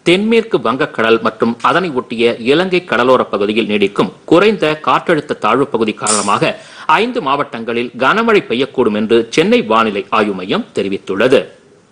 தென்மேற்கு வங்கக்கடல் மற்றும் அதனை ஒட்டிய இலங்கை கடலோர பகுதியில் நீடிக்கும் குறைந்த காற்றழுத்த தாழ்வு பகுதி காரணமாக ஐந்து மாவட்டங்களில் கனமழை பெய்யக்கூடும் என்று சென்னை வானிலை ஆய்வு மையம் தெரிவித்துள்ளது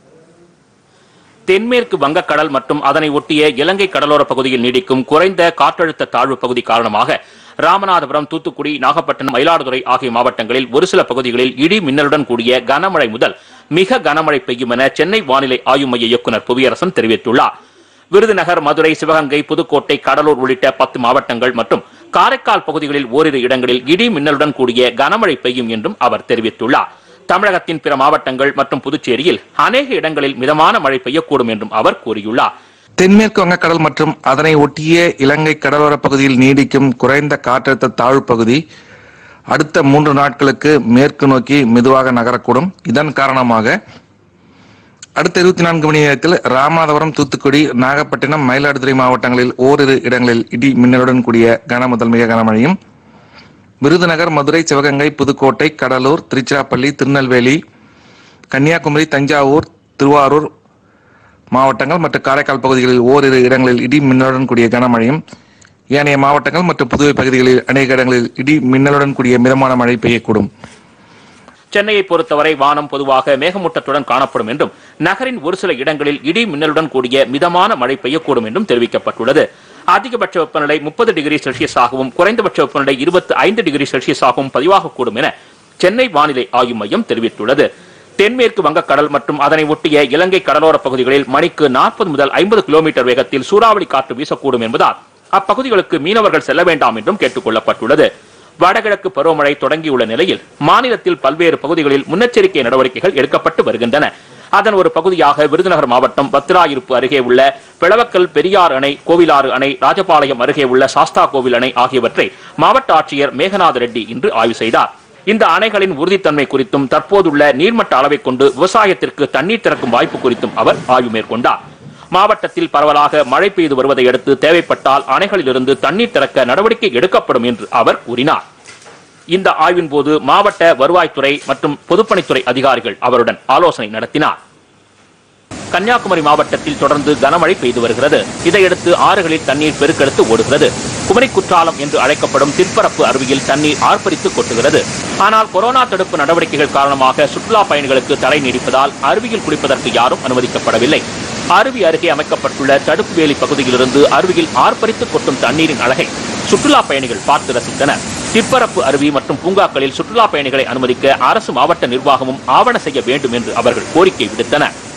தென்மேற்கு வங்கக்கடல் மற்றும் அதனை ஒட்டிய இலங்கை கடலோர பகுதியில் நீடிக்கும் குறைந்த காற்றழுத்த தாழ்வு பகுதி காரணமாக ராமநாதபுரம் தூத்துக்குடி நாகப்பட்டினம் மயிலாடுதுறை ஆகிய மாவட்டங்களில் ஒரு சில பகுதிகளில் இடி மின்னலுடன் கூடிய கனமழை முதல் மிக கனமழை பெய்யும் என சென்னை வானிலை ஆய்வு மைய இயக்குநர் புவியரசன் தெரிவித்துள்ளார் விருதுநகர் மதுரை சிவகங்கை புதுக்கோட்டை கடலூர் உள்ளிட்ட பத்து மாவட்டங்கள் மற்றும் காரைக்கால் பகுதிகளில் ஓரிரு இடங்களில் இடி மின்னலுடன் கூடிய கனமழை பெய்யும் என்றும் அவர் தெரிவித்துள்ளார் தமிழகத்தின் பிற மாவட்டங்கள் மற்றும் புதுச்சேரியில் அநேக இடங்களில் மிதமான மழை பெய்யக்கூடும் என்றும் அவர் கூறியுள்ளார் தென்மேற்கு வங்கக்கடல் மற்றும் அதனை ஒட்டிய இலங்கை கடலோர பகுதியில் நீடிக்கும் குறைந்த காற்றழுத்த தாழ்வு பகுதி அடுத்த மூன்று நாட்களுக்கு மேற்கு நோக்கி மெதுவாக நகரக்கூடும் இதன் காரணமாக அடுத்த இருபத்தி நான்கு மணி நேரத்தில் ராமநாதபுரம் தூத்துக்குடி நாகப்பட்டினம் மயிலாடுதுறை மாவட்டங்களில் ஓரிரு இடங்களில் இடி மின்னலுடன் கூடிய கன முதல் மிக கனமழையும் விருதுநகர் மதுரை சிவகங்கை புதுக்கோட்டை கடலூர் திருச்சிராப்பள்ளி திருநெல்வேலி கன்னியாகுமரி தஞ்சாவூர் திருவாரூர் மாவட்டங்கள் மற்றும் காரைக்கால் பகுதிகளில் ஓரிரு இடங்களில் இடி மின்னலுடன் கூடிய கனமழையும் ஏனைய மாவட்டங்கள் மற்றும் புதுவை பகுதிகளில் அநேக இடங்களில் இடி மின்னலுடன் கூடிய மிதமான மழை பெய்யக்கூடும் சென்னையை பொறுத்தவரை வானம் பொதுவாக மேகமூட்டத்துடன் காணப்படும் என்றும் நகரின் ஒரு சில இடங்களில் இடி மின்னலுடன் கூடிய மிதமான மழை பெய்யக்கூடும் என்றும் தெரிவிக்கப்பட்டுள்ளது அதிகபட்ச வெப்பநிலை முப்பது டிகிரி செல்சியஸாகவும் குறைந்தபட்ச வெப்பநிலை இருபத்தி ஐந்து டிகிரி செல்சியஸாகவும் பதிவாகக்கூடும் என சென்னை வானிலை ஆய்வு மையம் தெரிவித்துள்ளது தென்மேற்கு வங்கக்கடல் மற்றும் அதனை ஒட்டிய இலங்கை கடலோர பகுதிகளில் மணிக்கு நாற்பது முதல் ஐம்பது கிலோமீட்டர் வேகத்தில் சூறாவளி காற்று வீசக்கூடும் என்பதால் அப்பகுதிகளுக்கு மீனவர்கள் செல்ல வேண்டாம் என்றும் கேட்டுக் கொள்ளப்பட்டுள்ளது வடகிழக்கு பருவமழை தொடங்கியுள்ள நிலையில் மாநிலத்தில் பல்வேறு பகுதிகளில் முன்னெச்சரிக்கை நடவடிக்கைகள் எடுக்கப்பட்டு வருகின்றன அதன் ஒரு பகுதியாக விருதுநகர் மாவட்டம் பத்திராயிருப்பு அருகே உள்ள பிளவக்கல் பெரியார் அணை கோவிலாறு அணை ராஜபாளையம் அருகே உள்ள சாஸ்தா கோவில் அணை ஆகியவற்றை மாவட்ட ஆட்சியர் மேகநாத ரெட்டி இன்று ஆய்வு செய்தார் இந்த அணைகளின் உறுதித்தன்மை குறித்தும் தற்போதுள்ள நீர்மட்ட அளவை கொண்டு விவசாயத்திற்கு தண்ணீர் திறக்கும் வாய்ப்பு குறித்தும் அவர் ஆய்வு மேற்கொண்டார் மாவட்டத்தில் பரவலாக மழை பெய்து வருவதை அடுத்து தேவைப்பட்டால் அணைகளிலிருந்து தண்ணீர் திறக்க நடவடிக்கை எடுக்கப்படும் என்று அவர் கூறினார் இந்த ஆய்வின் போது மாவட்ட வருவாய்த்துறை மற்றும் பொதுப்பணித்துறை அதிகாரிகள் அவருடன் ஆலோசனை நடத்தினார் கன்னியாகுமரி மாவட்டத்தில் தொடர்ந்து கனமழை பெய்து வருகிறது இதையடுத்து ஆறுகளில் தண்ணீர் பெருக்கெடுத்து ஓடுகிறது குமரி குற்றாலம் என்று அழைக்கப்படும் திற்பரப்பு அருவியில் தண்ணீர் ஆர்ப்பரித்து கொட்டுகிறது ஆனால் கொரோனா தடுப்பு நடவடிக்கைகள் காரணமாக சுற்றுலா பயணிகளுக்கு தடை நீடிப்பதால் அருவியில் குளிப்பதற்கு யாரும் அனுமதிக்கப்படவில்லை அருவி அருகே அமைக்கப்பட்டுள்ள தடுப்பு வேலி பகுதியிலிருந்து அருவியில் ஆர்ப்பரித்து கொட்டும் தண்ணீரின் அழகை சுற்றுலா பயணிகள் பார்த்து ரசித்தனர் திற்பரப்பு அருவி மற்றும் பூங்காக்களில் சுற்றுலா பயணிகளை அனுமதிக்க அரசு மாவட்ட நிர்வாகமும் ஆவண செய்ய வேண்டும் என்று அவர்கள் கோரிக்கை விடுத்தனர்